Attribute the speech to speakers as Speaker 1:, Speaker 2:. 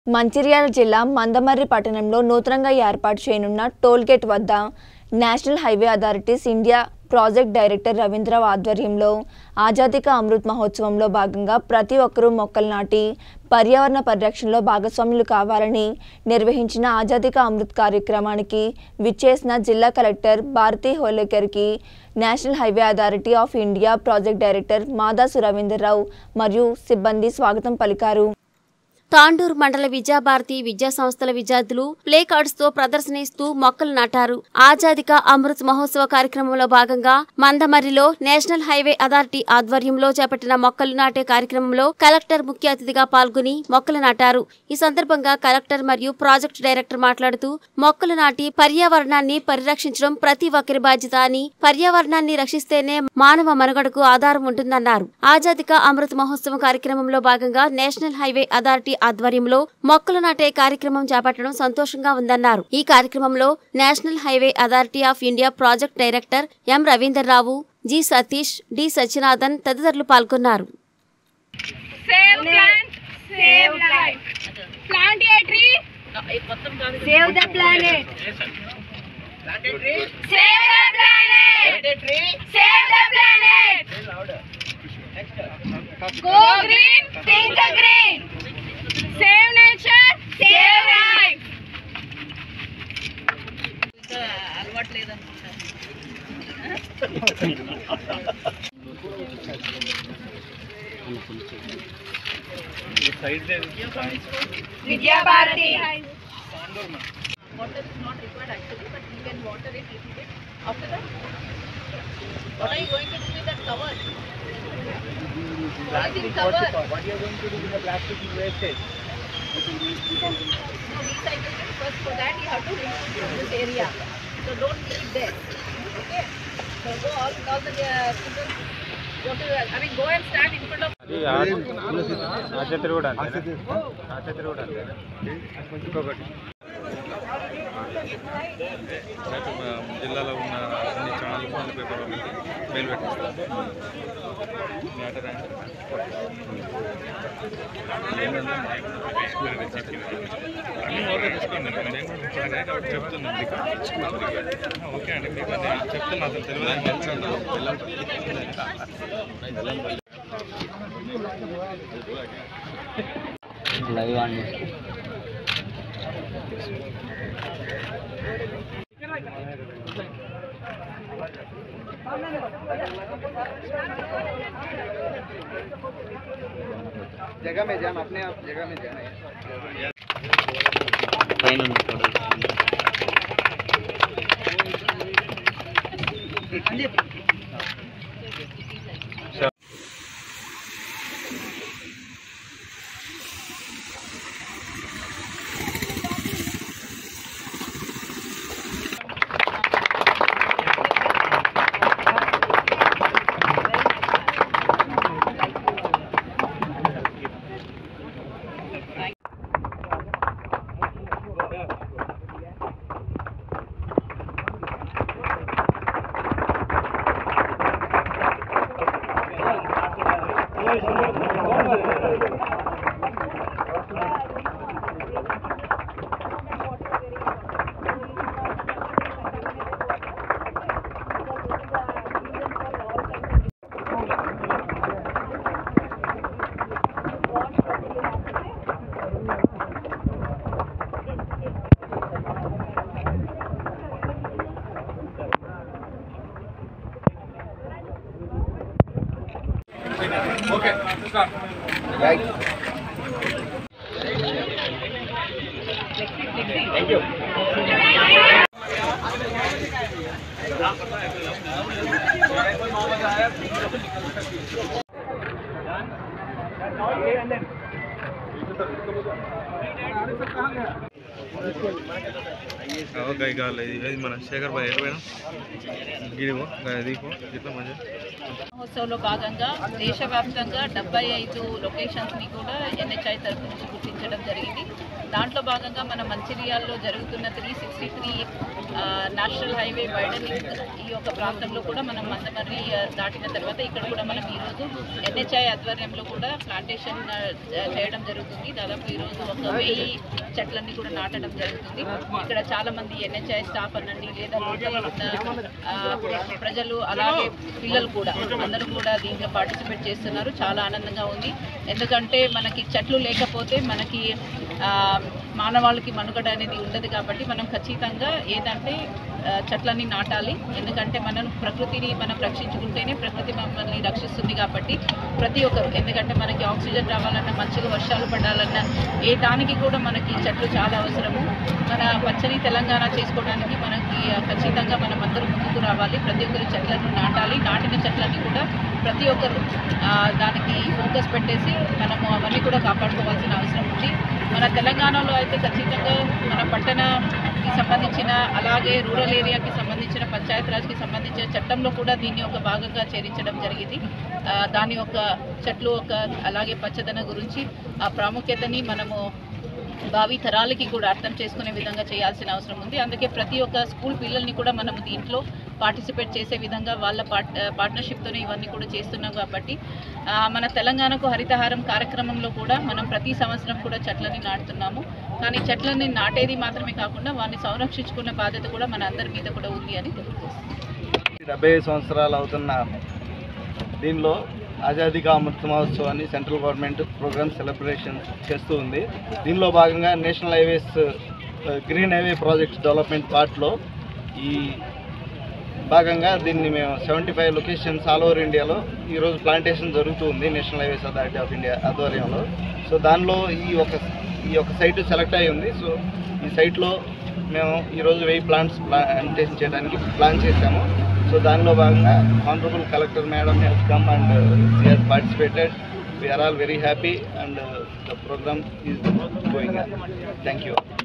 Speaker 1: మంచిర్యాల జిల్లా మందమర్రి పట్టణంలో నూతనంగా ఏర్పాటు చేయనున్న టోల్గేట్ వద్ద national highway authorities India project director Ravindra Rao ఆధ్వర్యంలో ఆజాదీ కా అమృత్ మహోత్సవంలో భాగంగా ప్రతి ఒక్కరూ మొక్కలు నాటి పర్యావరణ పరిరక్షణలో భాగస్వాములు కావాలని నిర్వహించిన ఆజాదీ కా అమృత్ కార్యక్రమానికి విచ్చేసిన జిల్లా collector Bharati హోలేకర్కి national highway authority of India project director Madasu Ravindra Rao మరియు సిబ్బంది స్వాగతం పలికారు
Speaker 2: తాండూరు మండల విద్యాభారతి విద్యా సంస్థల విద్యార్థులు ప్లే కార్డ్స్ తో ప్రదర్శన ఇస్తూ మొక్కలు నాటారు ఆజాదిక అమృత్ మహోత్సవ కార్యక్రమంలో భాగంగా మందమర్రిలో నేషనల్ హైవే అథారిటీ ఆధ్వర్యంలో చేపట్టిన మొక్కలు నాటే కార్యక్రమంలో కలెక్టర్ ముఖ్య అతిథిగా పాల్గొని మొక్కలు నాటారు ఈ సందర్భంగా కలెక్టర్ మరియు ప్రాజెక్టు డైరెక్టర్ మాట్లాడుతూ మొక్కలు నాటి పర్యావరణాన్ని పరిరక్షించడం ప్రతి ఒక్కరి బాధ్యత అని పర్యావరణాన్ని రక్షిస్తేనే మానవ మనుగడకు ఆధారం ఉంటుందన్నారు ఆజాదిక అమృత్ మహోత్సవం కార్యక్రమంలో భాగంగా నేషనల్ హైవే అథారిటీ ఆధ్వర్యంలో మొక్కలు నాటే కార్యక్రమం చేపట్టడం సంతోషంగా ఉందన్నారు ఈ కార్యక్రమంలో national highway authority of India project director M Ravinder Rao G Satish D Sathyanathan తదితరులు పాల్గొన్నారు
Speaker 3: Save plant, save life. Plant a tree. Save the planet. Save the planet. Save the planet. Go green, think green. Save nature, save life. Vidya Bharati.
Speaker 4: water is not required actually, but you can water it little bit. After that, what are you going to do with that cover? What is in cover?
Speaker 5: What you are going to do with the plastic wastage?
Speaker 4: No, recycle it first. For that, you have to remove this area. So don't leave it there. Okay? So go all, all the uh, students. Go to, I mean, go and stand in front of.
Speaker 5: ఆచత్రి కూడా అంతే ఆచత్రి కూడా అంతే ఇంకొకటి జిల్లాలో ఉన్న అన్ని channel news paper mail పెట్టిస్తాను matter అన్ని ఓకే తీసుకోండి నేను కూడా ఇప్పటికైతే ఒకటి చెప్తున్నాను మీకు ఓకే అండి మీకు నేను చెప్తున్నా అసలు తెలియదు
Speaker 6: जगह में जाना अपने आप जगह में जाना है
Speaker 5: ఓకే ఇక ఇది మన శేఖర్ భాయ్ ఎటు పోయినా గిడిపో దీపో ఇట్లా మంచిగా
Speaker 4: మహోత్సవంలో భాగంగా దేశవ్యాప్తంగా డెబ్బై ఐదు లొకేషన్స్ని కూడా ఎన్హెచ్ఐ తరఫు నుంచి గుర్తించడం జరిగింది దాంట్లో దాంట్లో భాగంగా మన మంచిర్యాలలో జరుగుతున్న three sixty three national highway widening ఈ యొక్క ప్రాంతంలో కూడా మనం మందమర్రి ఆ, దాటిన తర్వాత ఇక్కడ కూడా మనం ఈరోజు ఎన్హెచ్ఐ ఆధ్వర్యంలో కూడా ప్లాంటేషన్ ఆ, చేయడం జరుగుతుంది దాదాపు ఈరోజు ఒక వెయ్యి చెట్లన్నీ కూడా నాటడం జరుగుతుంది ఇక్కడ చాలా మంది ఎన్హెచ్ఐ స్టాఫ్ అనండి లేదా లోకల్ ఉన్న ఆ, ప్రజలు అలాగే పిల్లలు కూడా అందరూ కూడా దీంట్లో పార్టిసిపేట్ చేస్తున్నారు చాలా ఆనందంగా ఉంది ఎందుకంటే మనకి చెట్లు లేకపోతే మనకి ఆ, మానవాళికి మనుగడ అనేది ఉండదు కాబట్టి మనం ఖచ్చితంగా ఏదంటే ఆ, చెట్లని నాటాలి ఎందుకంటే మనం ప్రకృతిని మనం రక్షించుకుంటేనే ప్రకృతి మమ్మల్ని రక్షిస్తుంది కాబట్టి ప్రతి ఒక్కరు ఎందుకంటే మనకి ఆక్సిజన్ రావాలన్నా మంచిగా వర్షాలు పడాలన్నా ఏ దానికి కూడా మనకి చెట్లు చాలా అవసరము మన పచ్చని తెలంగాణ చేసుకోవడానికి మనకి ఆ, ఖచ్చితంగా మనం అందరూ ముందుకు రావాలి ప్రతి ఒక్కరు చెట్లను నాటాలి నాటిన చెట్లని కూడా ప్రతి ఒక్కరు ఆ, దానికి ఫోకస్ పెట్టేసి మనము అవన్నీ కూడా కాపాడుకోవాల్సిన అవసరం ఉంది మన తెలంగాణలో అయితే ఖచ్చితంగా మన పట్టణకి సంబంధించిన అలాగే రూరల్ ఏరియాకి సంబంధించిన పంచాయత్ రాజ్కి సంబంధించిన చట్టంలో కూడా దీన్ని ఒక భాగంగా చేర్చడం జరిగింది ఆ, దాని యొక్క చెట్లు ఒక అలాగే పచ్చదనం గురించి ఆ ప్రాముఖ్యతని మనము భావి తరాలకి కూడా అర్థం చేసుకునే విధంగా చేయాల్సిన అవసరం ఉంది అందుకే ప్రతి ఒక్క స్కూల్ పిల్లల్ని కూడా మనం దీంట్లో పార్టిసిపేట్ చేసే విధంగా వాళ్ళ పార్ట్ పార్ట్నర్షిప్తోనే ఇవన్నీ కూడా చేస్తున్నాం కాబట్టి ఆ, మన తెలంగాణకు హరితహారం కార్యక్రమంలో కూడా మనం ప్రతి సంవత్సరం కూడా చెట్లని నాటుతున్నాము కానీ చెట్లని నాటేది మాత్రమే కాకుండా వాటిని సంరక్షించుకునే బాధ్యత కూడా మన అందరి మీద కూడా ఉంది అని తెలియజేస్తుంది
Speaker 6: డెబ్బై ఐదు సంవత్సరాలు అవుతున్న దీనిలో ఆజాదీ కా అమృత్ మహోత్సవాన్ని సెంట్రల్ గవర్నమెంట్ ప్రోగ్రామ్ సెలబ్రేషన్ చేస్తూ ఉంది దీనిలో భాగంగా నేషనల్ హైవేస్ ఆ, గ్రీన్ హైవే ప్రాజెక్ట్స్ డెవలప్మెంట్ పార్ట్లో ఈ భాగంగా దీన్ని మేము seventy five locations all over ఇండియాలో ఈరోజు ప్లాంటేషన్ జరుగుతూ ఉంది national highways authority of India ఆధ్వర్యంలో సో దానిలో ఈ ఒక ఈ యొక్క సైట్ సెలెక్ట్ అయి ఉంది సో ఈ సైట్లో మేము ఈరోజు వెయ్యి ప్లాంట్స్ ప్లాంటేషన్ చేయడానికి ప్లాన్ చేశాము సో దానిలో భాగంగా honourable collector madam he's come and he has participated we're all very happy and the programme is going thank you